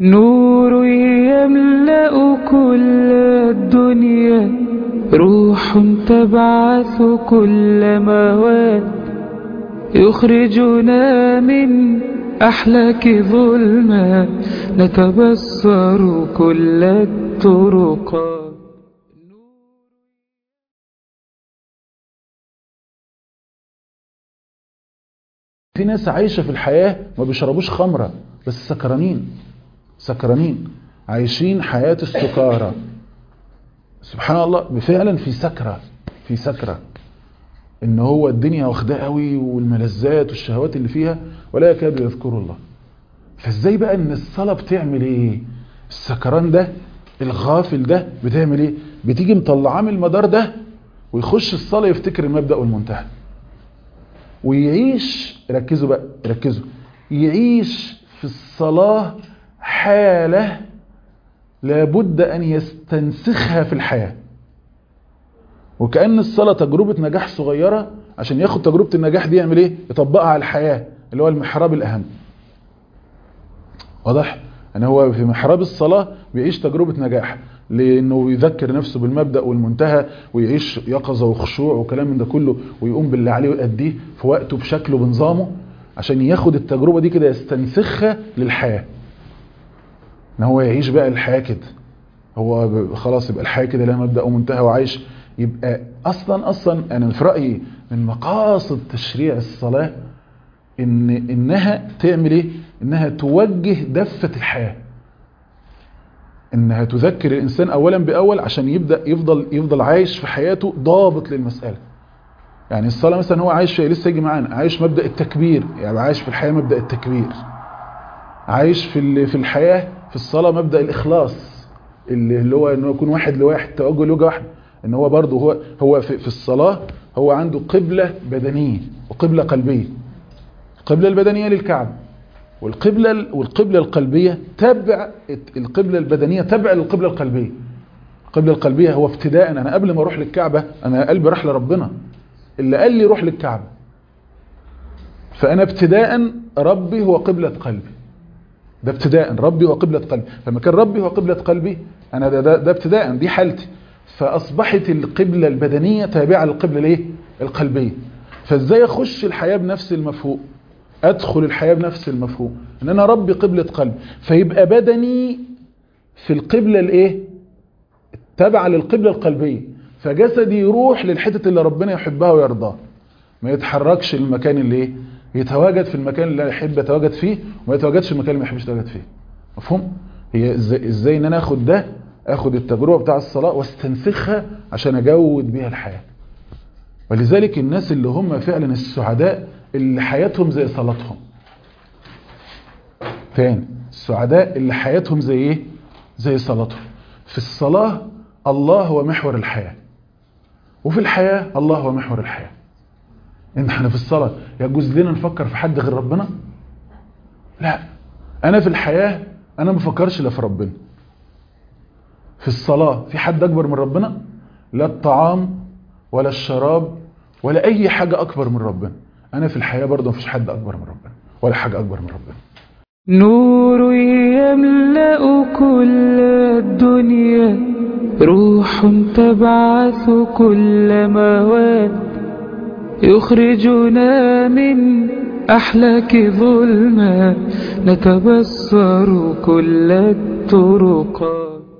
نور يملأ كل الدنيا روح تبعث كل مواد يخرجنا من أحلاك ظلمات نتبصر كل الطرقات في ناس عايشة في الحياة ما بيشربوش خمرة بس سكرانين سكرانين عايشين حياة السكارى سبحان الله فعلا في سكرة في سكرة ان هو الدنيا واخداه قوي والملذات والشهوات اللي فيها ولا يكاد يذكروا الله فازاي بقى ان الصلاة بتعمل ايه السكران ده الغافل ده بتعمل ايه بتيجي مطلعاه من المدار ده ويخش الصلاة يفتكر المبدأ والمنتهى ويعيش ركزوا بقى ركزوا يعيش في الصلاة حالة لابد أن يستنسخها في الحياة وكأن الصلاة تجربة نجاح صغيرة عشان ياخد تجربة النجاح دي يعمل ايه يطبقها على الحياة اللي هو المحراب الأهم واضح ان هو في محراب الصلاة بيعيش تجربة نجاح لانه يذكر نفسه بالمبدأ والمنتهى ويعيش يقظة وخشوع وكلام من ده كله ويقوم باللي عليه ويأديه في وقته بشكله بنظامه عشان ياخد التجربة دي كده يستنسخها للحياة ان هو يعيش بقى الحياة كده هو خلاص يبقى الحياة كده لها مبدأ ومنتهى وعايش يبقى اصلا اصلا انا في رأيي من مقاصد تشريع الصلاة ان انها تعمل ايه انها توجه دفة الحياة انها تذكر الانسان اولا باول عشان يبدأ يفضل يفضل عايش في حياته ضابط للمسألة يعني الصلاة مثلا هو عايش في لسه يجي معانا عايش مبدأ التكبير يعني عايش في الحياة مبدأ التكبير عايش في في الحياة في الصلاة مبدأ الإخلاص اللي هو انه يكون واحد لواحد توجه لوجه واحد ان هو برضه هو هو في, في الصلاة هو عنده قبلة بدنية وقبلة قلبية القبلة البدنية للكعب والقبلة والقبلة القلبية تبع القبلة البدنية تبع للقبلة القلبية القبلة القلبية هو ابتداء انا قبل ما اروح للكعبة انا قلبي راح لربنا اللي قال لي روح للكعبة فانا ابتداء ربي هو قبلة قلبي ده ابتداء ربي هو قبلة قلبي فلما كان ربي هو قبلة قلبي انا ده, ده, ده ابتداء دي حالتي فاصبحت القبلة البدنية تابعة للقبلة الايه القلبية فازاي اخش الحياة بنفس المفهوم ادخل الحياة بنفس المفهوم ان انا ربي قبلة قلب فيبقى بدني في القبلة الايه تابعة للقبلة القلبية فجسدي يروح للحتة اللي ربنا يحبها ويرضاها ما يتحركش المكان اللي ايه يتواجد في المكان اللي يحب يتواجد فيه وما يتواجدش في المكان اللي ما يحبش يتواجد فيه مفهوم هي ازاي, ازاي ان انا اخد ده اخد التجربة بتاع الصلاة واستنسخها عشان اجود بيها الحياة ولذلك الناس اللي هم فعلا السعداء اللي حياتهم زي صلاتهم تاني السعداء اللي حياتهم زي ايه زي صلاتهم في الصلاة الله هو محور الحياة وفي الحياة الله هو محور الحياة ان احنا في الصلاة يجوز لنا نفكر في حد غير ربنا لا انا في الحياة انا ما بفكرش الا في ربنا في الصلاة في حد اكبر من ربنا لا الطعام ولا الشراب ولا اي حاجة اكبر من ربنا انا في الحياة برضه مفيش حد اكبر من ربنا ولا حاجة اكبر من ربنا نور يملأ كل الدنيا روح تبعث كل مواد يخرجنا من أحلاك ظلمات نتبصر كل الطرقات